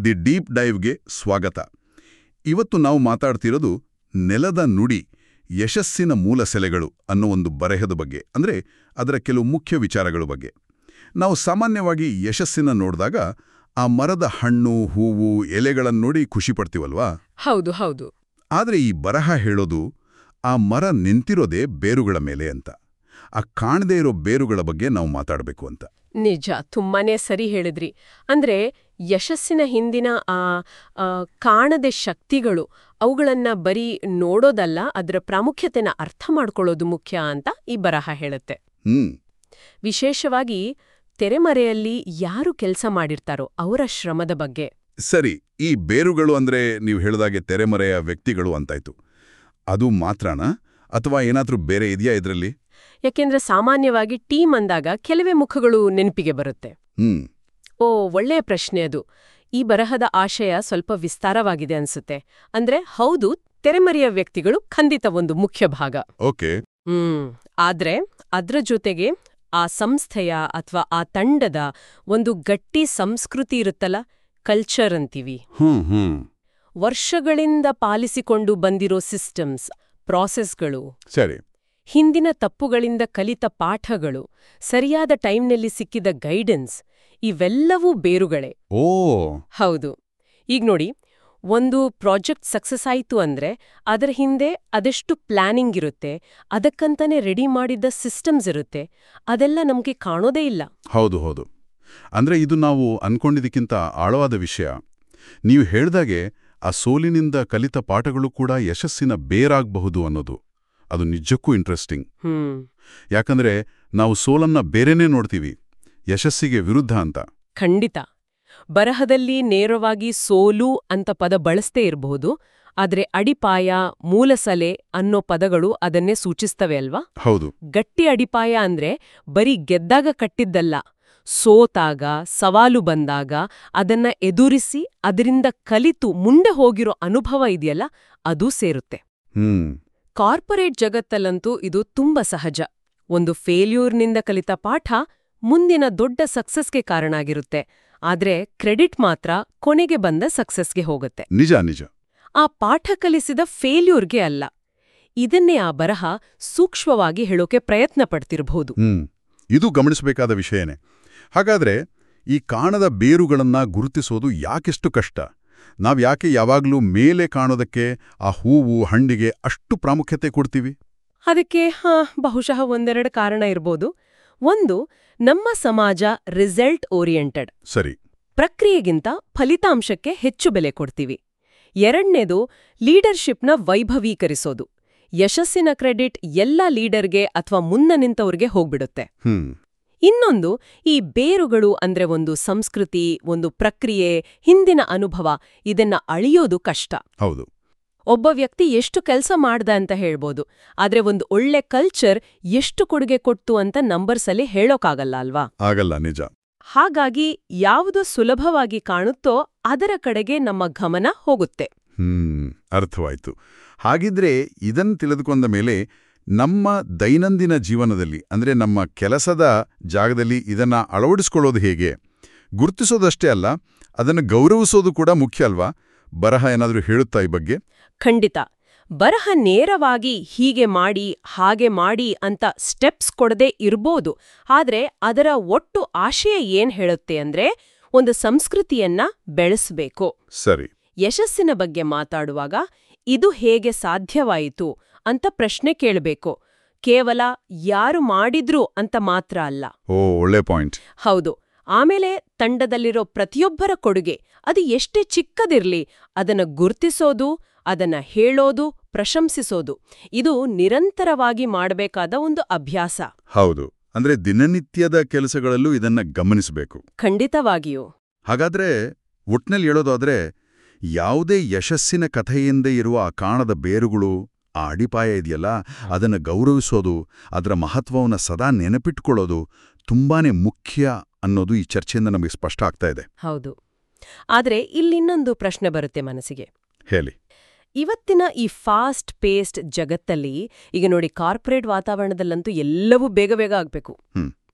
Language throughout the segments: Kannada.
ದಿ ಡೀಪ್ ಡೈವ್ಗೆ ಸ್ವಾಗತ ಇವತ್ತು ನಾವು ಮಾತಾಡ್ತಿರೋದು ನೆಲದ ನುಡಿ ಯಶಸ್ಸಿನ ಮೂಲ ಸೆಲೆಗಳು ಅನ್ನೋ ಒಂದು ಬರೆಹದ ಬಗ್ಗೆ ಅಂದ್ರೆ ಅದರ ಕೆಲವು ಮುಖ್ಯ ವಿಚಾರಗಳ ಬಗ್ಗೆ ನಾವು ಸಾಮಾನ್ಯವಾಗಿ ಯಶಸ್ಸಿನ ನೋಡಿದಾಗ ಆ ಮರದ ಹಣ್ಣು ಹೂವು ಎಲೆಗಳನ್ನು ನೋಡಿ ಖುಷಿ ಪಡ್ತೀವಲ್ವಾ ಹೌದು ಹೌದು ಆದರೆ ಈ ಬರಹ ಹೇಳೋದು ಆ ಮರ ನಿಂತಿರೋದೇ ಬೇರುಗಳ ಮೇಲೆ ಅಂತ ಆ ಕಾಣದೇ ಇರೋ ಬೇರುಗಳ ಬಗ್ಗೆ ನಾವು ಮಾತಾಡಬೇಕು ಅಂತ ನಿಜ ತುಂಬಾನೇ ಸರಿ ಹೇಳಿದ್ರಿ ಅಂದ್ರೆ ಯಶಸ್ಸಿನ ಹಿಂದಿನ ಆ ಆ, ಕಾಣದೆ ಶಕ್ತಿಗಳು ಅವುಗಳನ್ನ ಬರೀ ನೋಡೋದಲ್ಲ ಅದರ ಪ್ರಾಮುಖ್ಯತೆನ ಅರ್ಥ ಮಾಡ್ಕೊಳ್ಳೋದು ಮುಖ್ಯ ಅಂತ ಈ ಬರಹ ಹೇಳುತ್ತೆ ಹ್ಮ್ ವಿಶೇಷವಾಗಿ ತೆರೆಮರೆಯಲ್ಲಿ ಯಾರು ಕೆಲಸ ಮಾಡಿರ್ತಾರೋ ಅವರ ಶ್ರಮದ ಬಗ್ಗೆ ಸರಿ ಈ ಬೇರುಗಳು ಅಂದ್ರೆ ನೀವು ಹೇಳಿದಾಗೆ ತೆರೆಮರೆಯ ವ್ಯಕ್ತಿಗಳು ಅಂತಾಯ್ತು ಅದು ಮಾತ್ರನಾ ಅಥವಾ ಏನಾದ್ರೂ ಬೇರೆ ಇದೆಯಾ ಇದರಲ್ಲಿ ಯಾಕೆಂದ್ರೆ ಸಾಮಾನ್ಯವಾಗಿ ಟೀಮ್ ಅಂದಾಗ ಕೆಲವೇ ಮುಖಗಳು ನೆನಪಿಗೆ ಬರುತ್ತೆ ಹ್ಮ್ ಓ ಒಳ್ಳೆಯ ಪ್ರಶ್ನೆ ಅದು ಈ ಬರಹದ ಆಶಯ ಸ್ವಲ್ಪ ವಿಸ್ತಾರವಾಗಿದೆ ಅನ್ಸುತ್ತೆ ಅಂದ್ರೆ ಹೌದು ತೆರೆಮರೆಯ ವ್ಯಕ್ತಿಗಳು ಖಂಡಿತ ಒಂದು ಮುಖ್ಯ ಭಾಗ ಓಕೆ ಹ್ಮ್ ಆದ್ರೆ ಅದ್ರ ಜೊತೆಗೆ ಆ ಸಂಸ್ಥೆಯ ಅಥವಾ ಆ ತಂಡದ ಒಂದು ಗಟ್ಟಿ ಸಂಸ್ಕೃತಿ ಇರುತ್ತಲ್ಲ ಕಲ್ಚರ್ ಅಂತೀವಿ ಹ್ಮ್ ಹ್ಮ್ ವರ್ಷಗಳಿಂದ ಪಾಲಿಸಿಕೊಂಡು ಬಂದಿರೋ ಸಿಸ್ಟಮ್ಸ್ ಪ್ರಾಸೆಸ್ಗಳು ಸರಿ ಹಿಂದಿನ ತಪ್ಪುಗಳಿಂದ ಕಲಿತ ಪಾಠಗಳು ಸರಿಯಾದ ಟೈಮ್ನಲ್ಲಿ ಸಿಕ್ಕಿದ ಗೈಡೆನ್ಸ್ ಇವೆಲ್ಲವೂ ಬೇರುಗಳೇ ಓ ಹೌದು ಈಗ ನೋಡಿ ಒಂದು ಪ್ರಾಜೆಕ್ಟ್ ಸಕ್ಸಸ್ ಆಯಿತು ಅಂದ್ರೆ ಅದರ ಹಿಂದೆ ಅದೆಷ್ಟು ಪ್ಲಾನಿಂಗ್ ಇರುತ್ತೆ ಅದಕ್ಕಂತಾನೆ ರೆಡಿ ಮಾಡಿದ್ದ ಸಿಸ್ಟಮ್ಸ್ ಇರುತ್ತೆ ಅದೆಲ್ಲ ನಮಗೆ ಕಾಣೋದೇ ಇಲ್ಲ ಹೌದು ಹೌದು ಅಂದ್ರೆ ಇದು ನಾವು ಅನ್ಕೊಂಡಿದ್ದಕ್ಕಿಂತ ಆಳವಾದ ವಿಷಯ ನೀವು ಹೇಳ್ದಾಗೆ ಆ ಸೋಲಿನಿಂದ ಕಲಿತ ಪಾಠಗಳು ಕೂಡ ಯಶಸ್ಸಿನ ಬೇರಾಗಬಹುದು ಅನ್ನೋದು ಅದು ನಿಜಕ್ಕೂ ಇಂಟ್ರೆಸ್ಟಿಂಗ್ ಹ್ಮ್ ಯಾಕಂದ್ರೆ ನಾವು ಸೋಲನ್ನ ಬೇರೆನೇ ನೋಡ್ತೀವಿ ಯಶಸ್ಸಿಗೆ ವಿರುದ್ಧ ಅಂತ ಖಂಡಿತ ಬರಹದಲ್ಲಿ ನೇರವಾಗಿ ಸೋಲು ಅಂತ ಪದ ಬಳಸ್ತೇ ಇರಬಹುದು ಆದ್ರೆ ಅಡಿಪಾಯ ಮೂಲಸಲೆ ಅನ್ನೋ ಪದಗಳು ಅದನ್ನೇ ಸೂಚಿಸ್ತವೆ ಅಲ್ವಾ ಹೌದು ಗಟ್ಟಿ ಅಡಿಪಾಯ ಅಂದ್ರೆ ಬರೀ ಗೆದ್ದಾಗ ಕಟ್ಟಿದ್ದಲ್ಲ ಸೋತಾಗ ಸವಾಲು ಬಂದಾಗ ಅದನ್ನ ಎದುರಿಸಿ ಅದರಿಂದ ಕಲಿತು ಮುಂದೆ ಹೋಗಿರೋ ಅನುಭವ ಇದೆಯಲ್ಲ ಅದು ಸೇರುತ್ತೆ ಹ್ಮ್ ಕಾರ್ಪೊರೇಟ್ ಜಗತ್ತಲ್ಲಂತೂ ಇದು ತುಂಬ ಸಹಜ ಒಂದು ಫೇಲ್ಯೂರ್ನಿಂದ ಕಲಿತ ಪಾಠ ಮುಂದಿನ ದೊಡ್ಡ ಸಕ್ಸಸ್ಗೆ ಕಾರಣ ಆಗಿರುತ್ತೆ ಆದ್ರೆ ಕ್ರೆಡಿಟ್ ಮಾತ್ರ ಕೊನೆಗೆ ಬಂದ ಸಕ್ಸಸ್ಗೆ ಹೋಗುತ್ತೆ ನಿಜ ನಿಜ ಆ ಪಾಠ ಕಲಿಸಿದ ಫೇಲ್ಯೂರ್ಗೆ ಅಲ್ಲ ಇದನ್ನೇ ಆ ಬರಹ ಸೂಕ್ಷ್ಮವಾಗಿ ಹೇಳೋಕೆ ಪ್ರಯತ್ನ ಪಡ್ತಿರಬಹುದು ಹ್ಮ್ ಇದು ಗಮನಿಸಬೇಕಾದ ವಿಷಯನೇ ಹಾಗಾದ್ರೆ ಈ ಕಾಣದ ಬೇರುಗಳನ್ನ ಗುರುತಿಸೋದು ಯಾಕೆಷ್ಟು ಕಷ್ಟ ನಾವ್ ಯಾಕೆ ಯಾವಾಗ್ಲೂ ಮೇಲೆ ಕಾಣೋದಕ್ಕೆ ಆ ಹೂವು ಹಣ್ಣಿಗೆ ಅಷ್ಟು ಪ್ರಾಮುಖ್ಯತೆ ಕೊಡ್ತೀವಿ ಅದಕ್ಕೆ ಹಾ ಬಹುಶಃ ಒಂದೆರಡು ಕಾರಣ ಇರ್ಬೋದು ಒಂದು ನಮ್ಮ ಸಮಾಜ ರಿಸಲ್ಟ್ ಓರಿಯೆಂಟೆಡ್ ಸರಿ ಪ್ರಕ್ರಿಯೆಗಿಂತ ಫಲಿತಾಂಶಕ್ಕೆ ಹೆಚ್ಚು ಬೆಲೆ ಕೊಡ್ತೀವಿ ಎರಡನೇದು ಲೀಡರ್ಶಿಪ್ನ ವೈಭವೀಕರಿಸೋದು ಯಶಸ್ಸಿನ ಕ್ರೆಡಿಟ್ ಎಲ್ಲ ಲೀಡರ್ಗೆ ಅಥವಾ ಮುನ್ನ ನಿಂತವ್ರಿಗೆ ಹೋಗ್ಬಿಡುತ್ತೆ ಹ್ಮ್ ಇನ್ನೊಂದು ಈ ಬೇರುಗಳು ಅಂದ್ರೆ ಒಂದು ಸಂಸ್ಕೃತಿ ಒಂದು ಪ್ರಕ್ರಿಯೆ ಹಿಂದಿನ ಅನುಭವ ಇದನ್ನ ಅಳಿಯೋದು ಕಷ್ಟ ಹೌದು ಒಬ್ಬ ವ್ಯಕ್ತಿ ಎಷ್ಟು ಕೆಲಸ ಮಾಡ್ದ ಅಂತ ಹೇಳ್ಬೋದು ಆದ್ರೆ ಒಂದು ಒಳ್ಳೆ ಕಲ್ಚರ್ ಎಷ್ಟು ಕೊಡುಗೆ ಕೊಡ್ತು ಅಂತ ನಂಬರ್ಸಲ್ಲಿ ಹೇಳೋಕ್ಕಾಗಲ್ಲ ಅಲ್ವಾ ಆಗಲ್ಲ ನಿಜ ಹಾಗಾಗಿ ಯಾವುದು ಸುಲಭವಾಗಿ ಕಾಣುತ್ತೋ ಅದರ ಕಡೆಗೆ ನಮ್ಮ ಗಮನ ಹೋಗುತ್ತೆ ಹ್ಮ್ ಅರ್ಥವಾಯ್ತು ಹಾಗಿದ್ರೆ ಇದನ್ನು ತಿಳಿದುಕೊಂಡ ಮೇಲೆ ನಮ್ಮ ದೈನಂದಿನ ಜೀವನದಲ್ಲಿ ಅಂದ್ರೆ ನಮ್ಮ ಕೆಲಸದ ಜಾಗದಲ್ಲಿ ಇದನ್ನ ಅಳವಡಿಸ್ಕೊಳ್ಳೋದು ಹೇಗೆ ಗುರುತಿಸೋದಷ್ಟೇ ಅಲ್ಲ ಅದನ್ನು ಗೌರವಿಸೋದು ಕೂಡ ಮುಖ್ಯ ಅಲ್ವಾ ಬರಹ ಏನಾದರೂ ಹೇಳುತ್ತಾ ಈ ಬಗ್ಗೆ ಖಂಡಿತ ಬರಹ ನೇರವಾಗಿ ಹೀಗೆ ಮಾಡಿ ಹಾಗೆ ಮಾಡಿ ಅಂತ ಸ್ಟೆಪ್ಸ್ ಕೊಡದೇ ಇರ್ಬೋದು ಆದ್ರೆ ಅದರ ಒಟ್ಟು ಆಶಯ ಏನ್ ಹೇಳುತ್ತೆ ಅಂದ್ರೆ ಒಂದು ಸಂಸ್ಕೃತಿಯನ್ನ ಬೆಳೆಸ್ಬೇಕು ಸರಿ ಯಶಸ್ಸಿನ ಬಗ್ಗೆ ಮಾತಾಡುವಾಗ ಇದು ಹೇಗೆ ಸಾಧ್ಯವಾಯಿತು ಅಂತ ಪ್ರಶ್ನೆ ಕೇಳಬೇಕು ಕೇವಲ ಯಾರು ಮಾಡಿದ್ರು ಅಂತ ಮಾತ್ರ ಅಲ್ಲ ಓ ಒಳ್ಳೆ ಪಾಯಿಂಟ್ ಹೌದು ಆಮೇಲೆ ತಂಡದಲ್ಲಿರೋ ಪ್ರತಿಯೊಬ್ಬರ ಕೊಡುಗೆ ಅದು ಎಷ್ಟೇ ಚಿಕ್ಕದಿರ್ಲಿ ಅದನ್ನ ಗುರ್ತಿಸೋದು ಅದನ್ನ ಹೇಳೋದು ಪ್ರಶಂಸಿಸೋದು ಇದು ನಿರಂತರವಾಗಿ ಮಾಡಬೇಕಾದ ಒಂದು ಅಭ್ಯಾಸ ಹೌದು ಅಂದ್ರೆ ದಿನನಿತ್ಯದ ಕೆಲಸಗಳಲ್ಲೂ ಇದನ್ನ ಗಮನಿಸಬೇಕು ಖಂಡಿತವಾಗಿಯೂ ಹಾಗಾದ್ರೆ ಒಟ್ನಲ್ಲಿ ಹೇಳೋದಾದ್ರೆ ಯಾವುದೇ ಯಶಸ್ಸಿನ ಕಥೆಯಿಂದ ಇರುವ ಆ ಕಾಣದ ಬೇರುಗಳು ಆ ಅಡಿಪಾಯ ಇದೆಯಲ್ಲ ಅದನ್ನು ಗೌರವಿಸೋದು ಅದರ ಮಹತ್ವವನ್ನು ಸದಾ ನೆನಪಿಟ್ಕೊಳ್ಳೋದು ತುಂಬಾನೇ ಮುಖ್ಯ ಅನ್ನೋದು ಈ ಚರ್ಚೆಯಿಂದ ನಮಗೆ ಸ್ಪಷ್ಟ ಆಗ್ತಾ ಇದೆ ಹೌದು ಆದ್ರೆ ಇಲ್ಲಿನ್ನೊಂದು ಪ್ರಶ್ನೆ ಬರುತ್ತೆ ಮನಸ್ಸಿಗೆ ಹೇಳಿ ಇವತ್ತಿನ ಈ ಫಾಸ್ಟ್ ಪೇಸ್ಡ್ ಜಗತ್ತಲ್ಲಿ ಈಗ ನೋಡಿ ಕಾರ್ಪೊರೇಟ್ ವಾತಾವರಣದಲ್ಲಂತೂ ಎಲ್ಲವೂ ಬೇಗ ಬೇಗ ಆಗ್ಬೇಕು ಹ್ಮ್.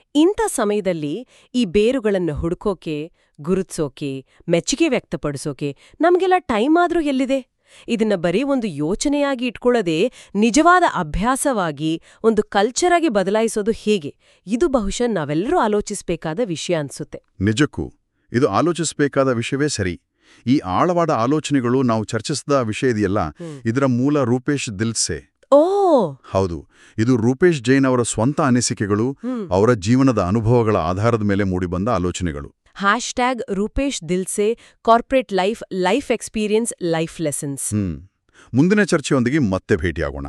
ಇಂಥ ಸಮಯದಲ್ಲಿ ಈ ಬೇರುಗಳನ್ನು ಹುಡುಕೋಕೆ ಗುರುತ್ಸೋಕೆ ಮೆಚ್ಚುಗೆ ವ್ಯಕ್ತಪಡಿಸೋಕೆ ನಮಗೆಲ್ಲ ಟೈಮ್ ಆದ್ರೂ ಎಲ್ಲಿದೆ ಇದನ್ನ ಬರೀ ಒಂದು ಯೋಚನೆಯಾಗಿ ಇಟ್ಕೊಳ್ಳದೆ ನಿಜವಾದ ಅಭ್ಯಾಸವಾಗಿ ಒಂದು ಕಲ್ಚರಾಗಿ ಬದಲಾಯಿಸೋದು ಹೇಗೆ ಇದು ಬಹುಶಃ ನಾವೆಲ್ಲರೂ ಆಲೋಚಿಸಬೇಕಾದ ವಿಷಯ ಅನ್ಸುತ್ತೆ ನಿಜಕ್ಕೂ ಇದು ಆಲೋಚಿಸಬೇಕಾದ ವಿಷಯವೇ ಸರಿ ಈ ಆಳವಾದ ಆಲೋಚನೆಗಳು ನಾವು ಚರ್ಚಿಸಿದ ವಿಷಯ ಇದೆಯಲ್ಲ ಇದರ ಮೂಲ ರೂಪೇಶ್ ದಿಲ್ಸೆ ಓ ಹೌದು ಇದು ರೂಪೇಶ್ ಜೈನ್ ಅವರ ಸ್ವಂತ ಅನಿಸಿಕೆಗಳು ಅವರ ಜೀವನದ ಅನುಭವಗಳ ಆಧಾರದ ಮೇಲೆ ಮೂಡಿಬಂದ ಆಲೋಚನೆಗಳು hash tag Rupesh Dilse corporate life life experience life lessons hmm ಮುಂದಿನ ಚರ್ಚೆಯೊಂದಿಗೆ ಮತ್ತೆ ಭೇಟಿಯಾಗೋಣ